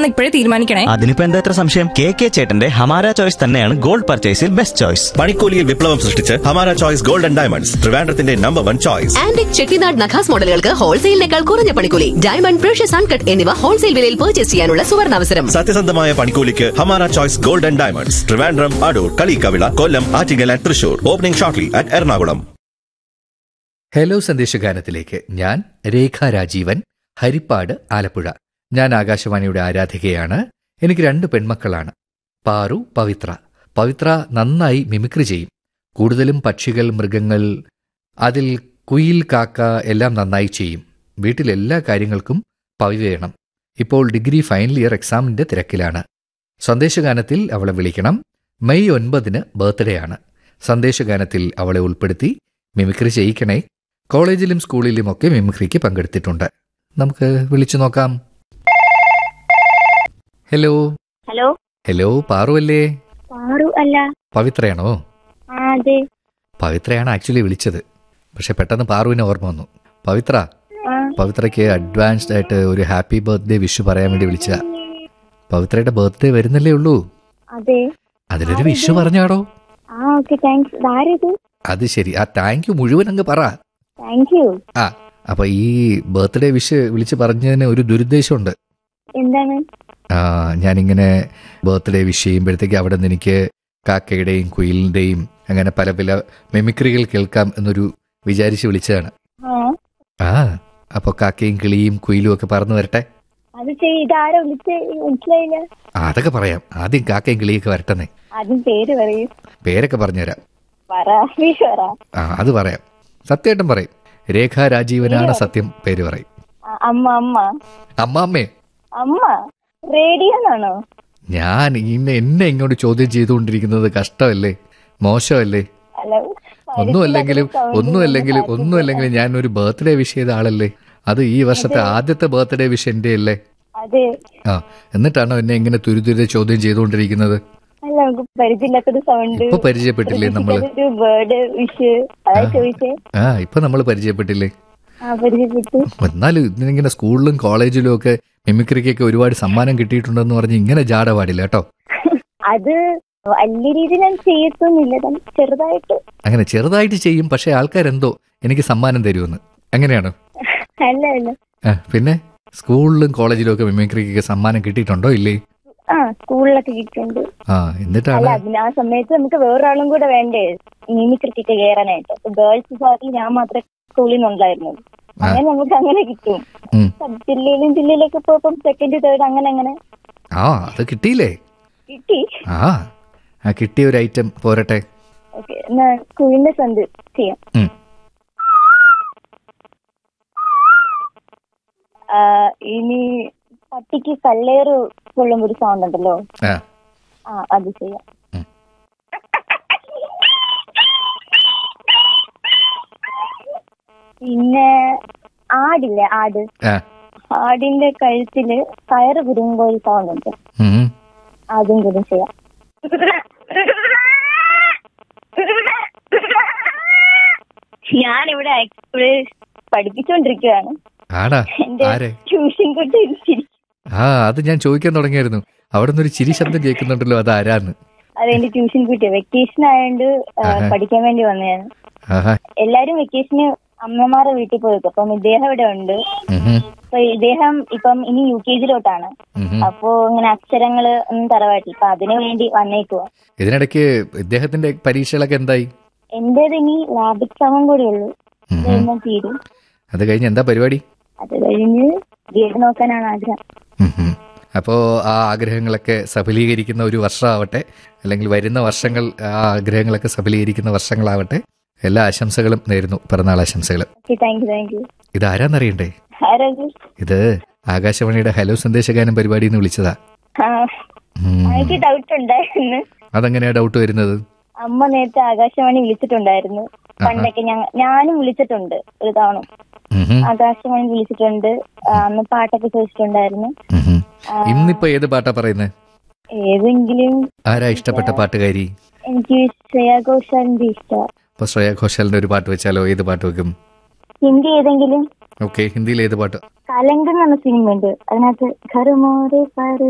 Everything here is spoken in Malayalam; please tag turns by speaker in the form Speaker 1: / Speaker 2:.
Speaker 1: ഏതാണെന്ന് ഇപ്പോഴേ തീരുമാനിക്കണേ
Speaker 2: അതിനിപ്പോ എന്താ ഇത്ര സംശയം കെ കെ ചേട്ടന്റെ ഹമാര ചോയ്സ് തന്നെയാണ് ഗോൾഡ് പർച്ചേസിൽ ബെസ്റ്റ് ചോയ്സ്
Speaker 3: പണിക്കൂലിയിൽ വിപ്ലവം സൃഷ്ടിച്ച് Hamara choice gold and diamonds ട്രിവാൻഡ്രത്തിന്റെ number one choice
Speaker 4: antique Chettinad Nakhas മോഡലുകൾക്ക് ഹോൾസെയിലിനേക്കാൾ കുറഞ്ഞ പണിക്കൂലി ഡയമണ്ട് പ്രഷ്യസ് അൺകട്ട് എന്നിവ ഹോൾസെയിൽ വിലയിൽ പർച്ചേസ് ചെയ്യാനുള്ള സുവർണാവസരം
Speaker 3: സത്യസന്ധമായ പണിക്കൂലിക്ക് Hamara choice gold and diamonds Trivandrum Adoor Kalikkavila Kollam Attingal and Thrissur opening shortly at Ernakulam
Speaker 5: hello സന്ദേശഗാനത്തിലേക്ക് ഞാൻ രേഖ രാജീവൻ ഹരിപ്പാട് ആലപ്പുഴ ഞാൻ ആകാശവാണിയുടെ ആരാധികയാണ് എനിക്ക് രണ്ട് പെൺമക്കളാണ് പാറു പവിത്ര പവിത്ര നന്നായി മിമിക്രി ചെയ്യും കൂടുതലും പക്ഷികൾ മൃഗങ്ങൾ അതിൽ കുയിൽ കാക്ക എല്ലാം നന്നായി ചെയ്യും വീട്ടിലെല്ലാ കാര്യങ്ങൾക്കും പവി വേണം ഇപ്പോൾ ഡിഗ്രി ഫൈനൽ ഇയർ എക്സാമിന്റെ തിരക്കിലാണ് സന്ദേശഗാനത്തിൽ അവളെ വിളിക്കണം മെയ് ഒൻപതിന് ബർത്ത്ഡേ ആണ് സന്ദേശഗാനത്തിൽ അവളെ ഉൾപ്പെടുത്തി മിമിക്രി ചെയ്യിക്കണേ കോളേജിലും സ്കൂളിലുമൊക്കെ മിമിക്രിക്ക് പങ്കെടുത്തിട്ടുണ്ട് നമുക്ക് വിളിച്ചു നോക്കാം ഹലോ
Speaker 6: ഹലോ
Speaker 5: ഹലോ പാറു അല്ലേ
Speaker 6: പാറു അല്ല
Speaker 5: പവിത്രയാണോ
Speaker 6: ആ അതെ
Speaker 5: പവിത്രയാണ് ആക്ച്വലി വിളിച്ചത് പക്ഷെ പെട്ടെന്ന് പാറുവിനെ ഓർമ്മ വന്നു പവിത്ര
Speaker 6: ആ
Speaker 5: പവിത്രയ്ക്ക് അഡ്വാൻസ്ഡ് ആയിട്ട് ഒരു ഹാപ്പി ബർത്ത്ഡേ വിഷ് പറയാൻ വേണ്ടി വിളിച്ചതാ പവിത്രയുടെ ബർത്ത്ഡേ വരുന്നല്ലേ ഉള്ളൂ
Speaker 6: അതെ
Speaker 5: അതിനൊരു വിഷ് പറഞ്ഞാടോ
Speaker 6: ആ ഓക്കെ താങ്ക്സ് ഇതാരത്
Speaker 5: അത് ശരി ആ താങ്ക് യു മുഴുവൻ അങ്ങ് പറ
Speaker 6: താങ്ക് യു
Speaker 5: ആ അപ്പൊ ഈ ബർത്ത്ഡേ വിഷ് വിളിച്ച് പറഞ്ഞതിന് ഒരു ദുരുദ്ദേശമുണ്ട്
Speaker 6: എന്താണ്
Speaker 5: ആ ഞാനിങ്ങനെ ബർത്ത്ഡേ വിഷ് ചെയ്യുമ്പോഴത്തേക്ക് അവിടെ നിന്ന് എനിക്ക് കാക്കയുടെയും കുയിലിന്റെയും അങ്ങനെ പല പല മെമിക്രികൾ കേൾക്കാം എന്നൊരു വിചാരിച്ച് വിളിച്ചതാണ്
Speaker 6: ആ
Speaker 5: ആ അപ്പൊ കാക്കയും കിളിയും കുയിലും ഒക്കെ പറന്നു വരട്ടെ
Speaker 6: അത് ചെയ് ഇതാരാ വിളിച്ച് മനസ്സിലായില്ല
Speaker 5: ആ, അതൊക്കെ പറയാം ആദ്യം കാക്കയും കിളിയൊക്കെ വരട്ടെന്നേ
Speaker 6: ആദ്യം പേര് പറയൂ
Speaker 5: പേരൊക്കെ പറഞ്ഞുതരാം
Speaker 6: പറ വിഷു പറ
Speaker 5: ആ അത് പറയാം സത്യമായിട്ടും പറയും രേഖ രാജീവനാണ് സത്യം പേര് പറയും
Speaker 6: ആ, അമ്മ അമ്മ
Speaker 5: അമ്മാമ്മേ
Speaker 6: അമ്മ റേഡിയോന്നാണോ
Speaker 5: ഞാൻ ഇന്നെ എന്നെ ഇങ്ങോട്ട് ചോദ്യം ചെയ്തുകൊണ്ടിരിക്കുന്നത് കഷ്ടമല്ലേ മോശമല്ലേ
Speaker 6: അല്ല
Speaker 5: ഒന്നുമല്ലെങ്കിലും
Speaker 6: sound
Speaker 5: ഒന്നുമല്ലെങ്കിലും
Speaker 6: ഒന്നും
Speaker 5: ഒന്നുമല്ലെങ്കിലും ഞാൻ ഒരു ബർത്ത്ഡേ വിഷ് ചെയ്ത ആളല്ലേ അത് ഈ വർഷത്തെ ആദ്യത്തെ ബർത്ത്ഡേ വിഷ് എന്റെ അല്ലേ
Speaker 6: അതെ
Speaker 5: ആ എന്നിട്ടാണോ എന്നെ ഇങ്ങനെ തുരുതുരെ ചോദ്യം ചെയ്തുകൊണ്ടിരിക്കുന്നത്
Speaker 6: അല്ല നമുക്ക് പരിചയമില്ലാത്തൊരു സൗണ്ട്
Speaker 5: ഇപ്പൊ പരിചയപ്പെട്ടില്ലേ നമ്മള്
Speaker 6: ഒരു ബേർഡ് വിഷ് അതാ ചോദിച്ചേ
Speaker 5: ആ ഇപ്പൊ നമ്മൾ പരിചയപ്പെട്ടില്ലേ
Speaker 6: ആ പരിചയപ്പെട്ടു
Speaker 5: എന്നാലും ഇതിനിങ്ങനെ സ്കൂളിലും കോളേജിലും ഒക്കെ മിമിക്രിക്കൊക്കെ ഒരുപാട് സമ്മാനം കിട്ടിയിട്ടുണ്ടെന്ന് പറഞ്ഞ് ഇങ്ങനെ ജാട പാടില്ല കേട്ടോ
Speaker 6: അത് വലിയ രീതിയിൽ ഞാൻ ചെയ്യത്തൊന്നുമില്ല ഞാൻ ചെറുതായിട്ട്
Speaker 5: അങ്ങനെ ചെറുതായിട്ട് ചെയ്യും പക്ഷെ ആൾക്കാരെന്തോ എനിക്ക് സമ്മാനം തരുമെന്ന് അങ്ങനെയാണോ
Speaker 6: അല്ല അല്ല
Speaker 5: ആ, പിന്നെ സ്കൂളിലും കോളേജിലും ഒക്കെ മിമിക്രിക്കൊക്കെ സമ്മാനം കിട്ടിയിട്ടുണ്ടോ ഇല്ലേ
Speaker 6: ആ സ്കൂളിലൊക്കെ കിട്ടുന്നുണ്ട്
Speaker 5: ആ
Speaker 6: അല്ല
Speaker 5: എന്നിട്ടാണ്
Speaker 6: അതിന് ആ സമയത്ത് നമുക്ക് വേറൊരാളും കൂടെ വേണ്ടേ മിമിക്രിക്കൊക്കെ കയറാനായിട്ട് അപ്പൊ ഗേൾസ് വിഭാഗത്തിൽ ഞാൻ മാത്രമേ സ്കൂളിൽ നിന്നുണ്ടായിരുന്നുള്ളൂ അങ്ങനെ നമുക്ക് അങ്ങനെ കിട്ടും
Speaker 5: ഉം.
Speaker 6: സബ് ജില്ലയിലും ജില്ലയിലൊക്കെ പോയപ്പം സെക്കൻഡ് തേർഡ് അങ്ങനെ അങ്ങനെ
Speaker 5: ആ അത് കിട്ടിയില്ലേ
Speaker 6: കിട്ടി
Speaker 5: ആ ആ കിട്ടിയ ഒരു ഐറ്റം പോരട്ടെ
Speaker 6: ഓക്കെ എന്നാ സ്കൂളിന്റെ സന്ത് ചെയ്യാം
Speaker 5: ഉം.
Speaker 6: ആ, ഇനി പട്ടിക്ക് കല്ലേറ് കൊള്ളുമ്പോ ഒരു സൗണ്ട് ഉണ്ടല്ലോ
Speaker 5: ആ
Speaker 6: ആ അത് ചെയ്യാം
Speaker 5: ഉം.
Speaker 6: പിന്നെ ആടില്ലേ ആട്
Speaker 5: ആ
Speaker 6: ആടിന്റെ കഴുത്തില് കയറ് കുരുങ്ങുമ്പോ ഒരു സൗണ്ട് ഉണ്ട്
Speaker 5: ഉം.
Speaker 6: അതും കൂടി ചെയ്യാം ഞാനിവിടെ ഇവിടെ പഠിപ്പിച്ചുകൊണ്ടിരിക്കുകയാണ്
Speaker 5: ആടാ
Speaker 6: എന്റെ
Speaker 5: ആരെ
Speaker 6: ട്യൂഷൻ കുട്ടി ചിരി
Speaker 5: ആ അത് ഞാൻ ചോദിക്കാൻ തുടങ്ങിയായിരുന്നു അവിടെ നിന്ന് ഒരു ചിരി ശബ്ദം കേൾക്കുന്നുണ്ടല്ലോ അത് ആരാന്ന്
Speaker 6: അതെന്റെ ട്യൂഷൻ കുട്ടി വെക്കേഷൻ ആയതുകൊണ്ട് ആ,
Speaker 5: ആഹാ.
Speaker 6: പഠിക്കാൻ വേണ്ടി വന്നതാണ്
Speaker 5: ആഹാ
Speaker 6: എല്ലാരും വെക്കേഷന് അമ്മമാരുടെ വീട്ടിൽ പോയിക്കും അപ്പം ഇദ്ദേഹം ഇവിടെ ഉണ്ട്
Speaker 5: ഉം.
Speaker 6: അപ്പൊ ഇദ്ദേഹം ഇപ്പം ഇനി യു കെ ജിയിലോട്ടാണ്
Speaker 5: ഉം.
Speaker 6: അപ്പോ ഇങ്ങനെ അക്ഷരങ്ങള് ഒന്നും തറവാട്ടില്ല അപ്പൊ അതിനു വേണ്ടി വന്നേക്കുവാ
Speaker 5: ഇതിനിടയ്ക്ക് ഇദ്ദേഹത്തിന്റെ പരീക്ഷകളൊക്കെ എന്തായി
Speaker 6: എന്റേത് ഇനി ലാബ് എക്സാമും കൂടി ഉള്ളൂ
Speaker 5: ഉം.
Speaker 6: കഴിഞ്ഞാൽ തീരും
Speaker 5: അത് കഴിഞ്ഞ് എന്താ പരിപാടി
Speaker 6: അത് കഴിഞ്ഞ് വീട് നോക്കാനാണ് ആഗ്രഹം
Speaker 5: ഉം. അപ്പോ ആ ആഗ്രഹങ്ങളൊക്കെ സഫലീകരിക്കുന്ന ഒരു വർഷമാവട്ടെ അല്ലെങ്കിൽ വരുന്ന വർഷങ്ങൾ ആ ആഗ്രഹങ്ങളൊക്കെ സഫലീകരിക്കുന്ന വർഷങ്ങളാവട്ടെ എല്ലാ ആശംസകളും നേരുന്നു പിറന്നാൾ ആശംസകൾ
Speaker 6: okay thank you thank you
Speaker 5: ഇത് ആരാന്നറിയണ്ടേ
Speaker 6: ആരാത്
Speaker 5: ഇത് ആകാശവാണിയുടെ ഹലോ സന്ദേശഗാനം പരിപാടിയിൽ നിന്ന് വിളിച്ചതാ
Speaker 6: ആ
Speaker 5: ഉം.
Speaker 6: എനിക്ക് ഡൗട്ട് ഉണ്ടായിരുന്നു
Speaker 5: അതെങ്ങനെയാ ഡൗട്ട് വരുന്നത്
Speaker 6: അമ്മ നേരത്തെ ആകാശവാണി വിളിച്ചിട്ടുണ്ടായിരുന്നു പണ്ടൊക്കെ ഞങ്ങ ഞാനും വിളിച്ചിട്ടുണ്ട് ഒരു തവണ
Speaker 5: ഉം.
Speaker 6: ആകാശവാണി വിളിച്ചിട്ടുണ്ട് ആ, അന്ന് പാട്ടൊക്കെ ചോദിച്ചിട്ടുണ്ടായിരുന്നു
Speaker 5: ഉം. ഇന്നിപ്പോ ഏത് പാട്ടാ പറയുന്നത്
Speaker 6: ഏതെങ്കിലും
Speaker 5: ആരാ ഇഷ്ടപ്പെട്ട പാട്ടുകാരി
Speaker 6: എനിക്ക് ശ്രേയ ഘോഷാലിന്റെ ഇഷ്ടം
Speaker 5: അപ്പൊ ശ്രേയ ഘോഷാലിന്റെ ഒരു പാട്ട് വെച്ചാലോ ഏത് പാട്ട് വെക്കും
Speaker 6: ഹിന്ദി ഏതെങ്കിലും
Speaker 5: ഓക്കെ ഹിന്ദിയിൽ ഏത് പാട്ട്
Speaker 6: കലങ്ക് എന്ന് പറഞ്ഞ സിനിമ ഉണ്ട് അതിനകത്ത് ഘറുമോരെ പാര്